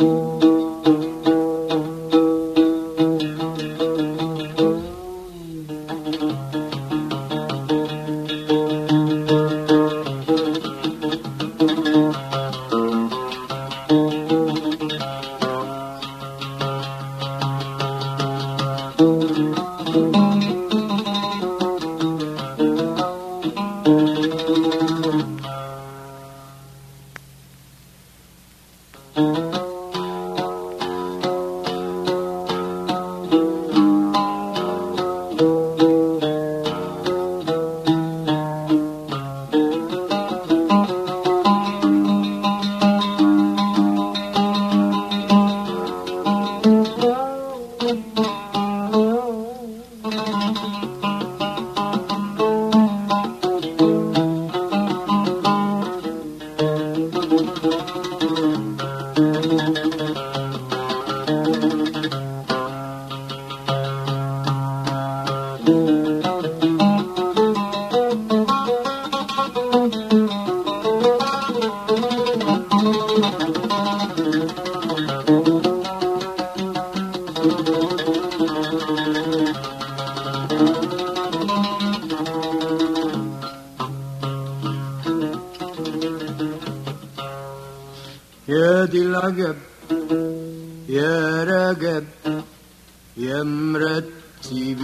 يا دي العجب يا رجب يا مرتب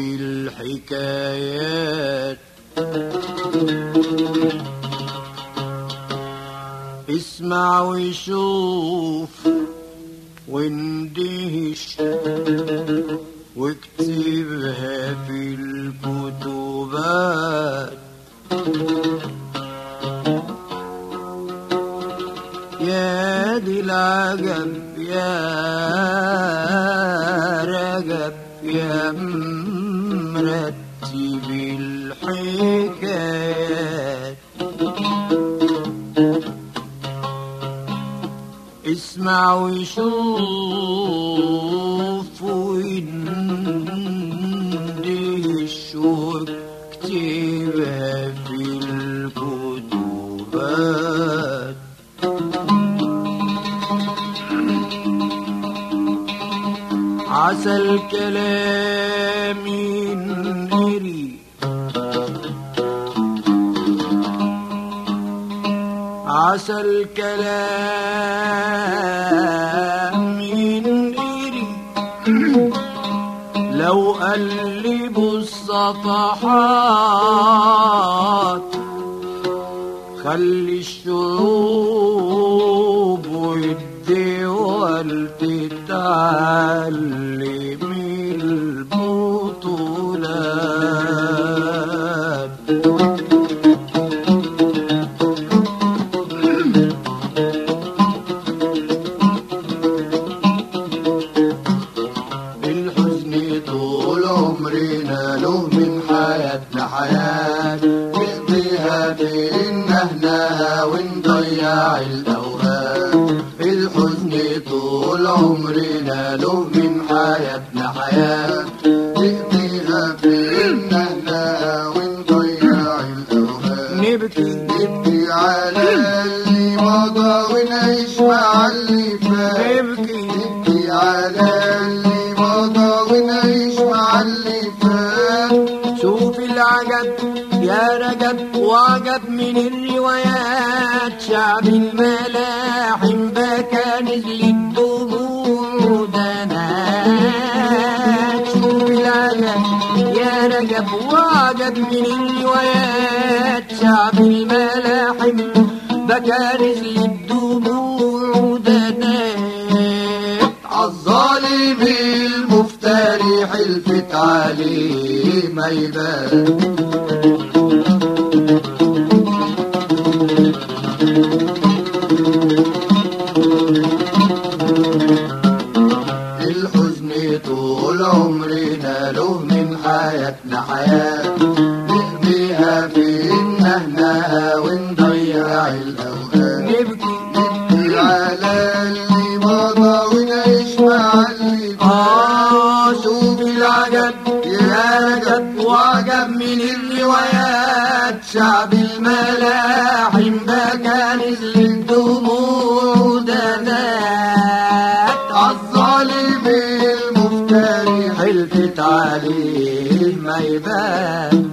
الحكايات اسمع وشوف واندهش واكتبها في الكتبات يا دي العجب يا رجب يا مرتب الحكايات اسمع وشوف واندهش واكتبها في الكتبات عسى الكلام ينهري عسى الكلام ينهري لو قلبوا الصفحات خلي الشعوب والدول تتعلم البطولات الحزن طول عمرنا له من حياتنا حياة نقضيها بإنهنا ونضيع الأوهام الحزن طول عمرنا له من حياتنا حياة نقضيها بإنهنا ونضيع الأوهام نبكي نبكي على اللي مضى ونعيش مع اللي فات نبكي نبكي على اللي مضى ونعيش مع اللي فات شوف العجب يا رجب وعجب من الروايات شعب الملاحم بكى نزل الدموع دنات شوف العجب يا رجب وعجب من الروايات شعب الملاحم بكى نزل الدموع دنات عالظالم المفتري حلفت عليه ما يبان الحزن طول عمرنا له من حياتنا حياة نقضيها في النهنها ونضيع الأوقات نبكي نبكي على اللي مضى ونعيش مع اللي فات آه شوف العجب يا رجب وعجب من الروايات شعب الملاحم بكى نزل الدموع دنات عليه ما يبان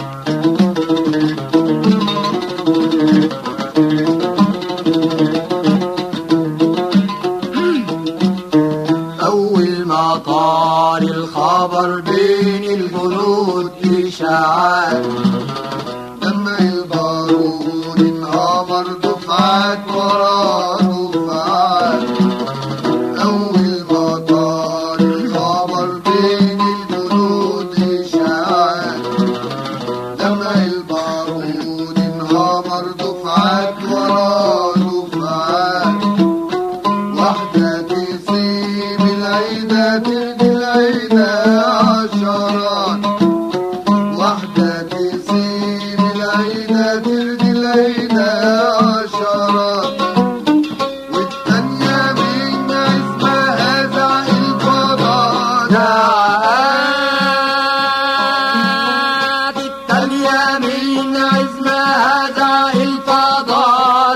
أول ما طار الخبر بين الجنود إشاعات لما البارود انهمر دفعات ورا دفعات أول ما طار الخبر بين الجنود إشاعات لما البارود انهمر دفعات ورا دفعات واحدة تسيب العيدة ترضي العيدة عشرات واحدة تسيب العيدة ترضي العيدة عشرات والتانية من اسمها زع الفضاء دعات التانية من عزمها ذا الفضاء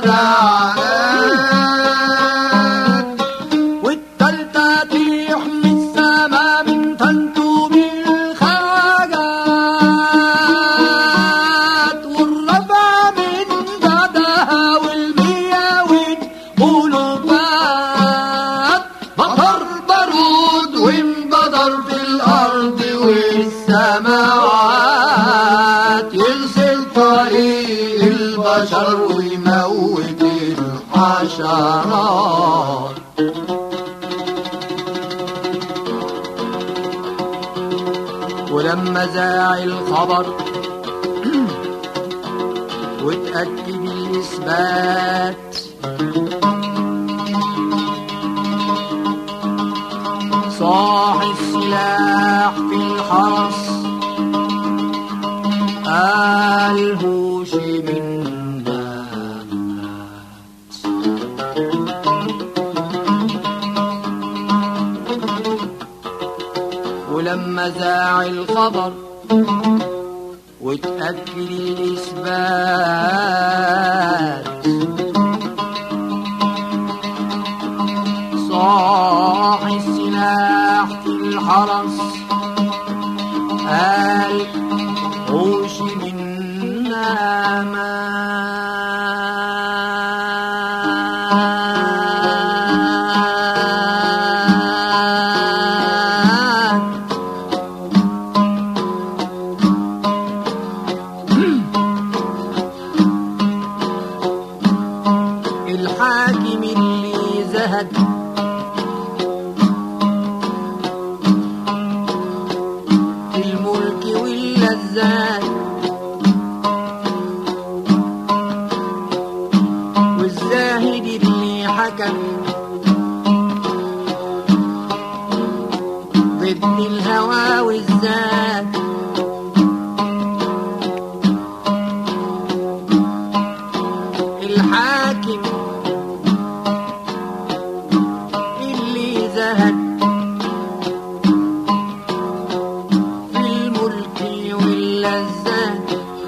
دعات والتالتة تحمي السما من تنتوب الخواجات والرابعة من بعدها والمية والألوفات مطر بارود وانبدر في الأرض والسماوات يرسل طريق البشر ويموت الحشرات ولما ذاع الخبر وتأكد الإثبات صاح السلاح في الحرس الهوش من دامات ولما ذاع الخبر وتأكد الإثبات صاح السلاح في الحرس قال حوش منا ما الحاكم اللي زهد في الملك واللذات والزاهد اللي حكم ضد الهوى والذات الحاكم اللي زهد في الملك واللذات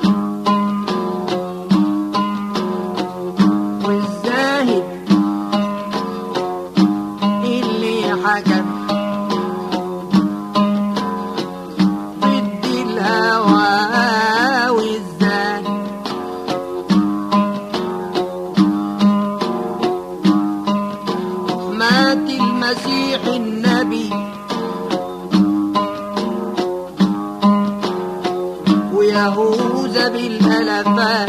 والزاهد اللي حكم ضد الهوى والذات مات المسيح النبي ويهوذا بالالفات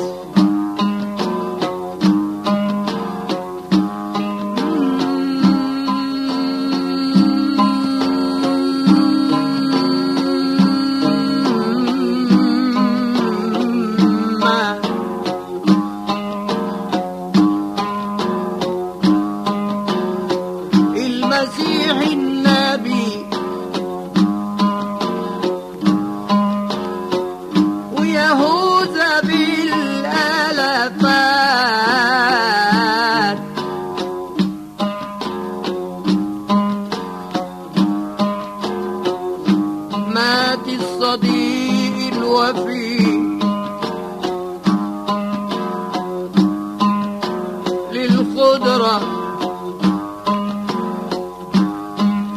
ما المسيح النبي ويهوذا بالالفات مات الصديق الوفي للخضره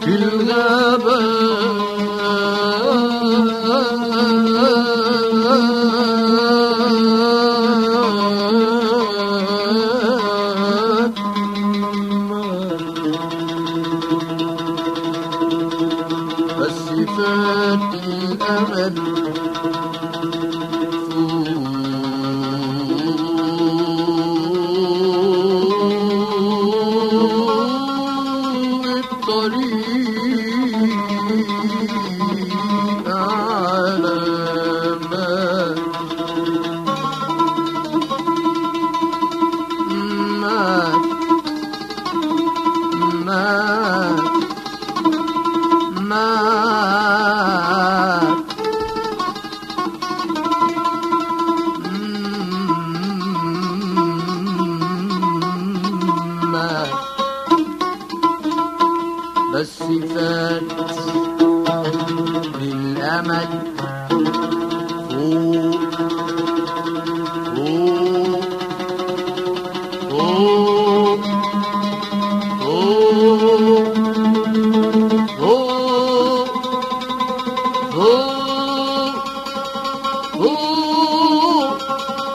في الغابات بس فات الأمل فوق الطريق علامات مات مات مات مات بس فات بالأمل فوق فوق فوق فوق فوق فوق فوق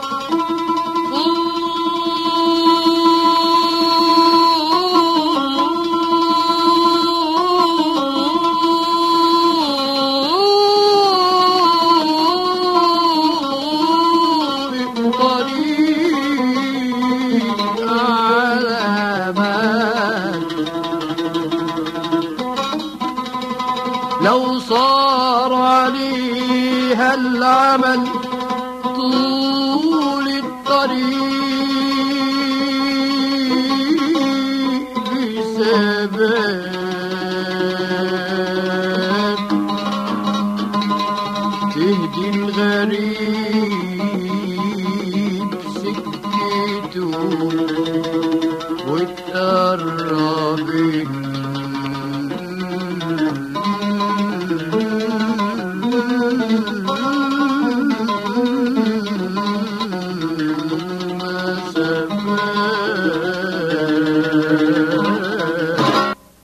لو صار عليها العمل طول الطريق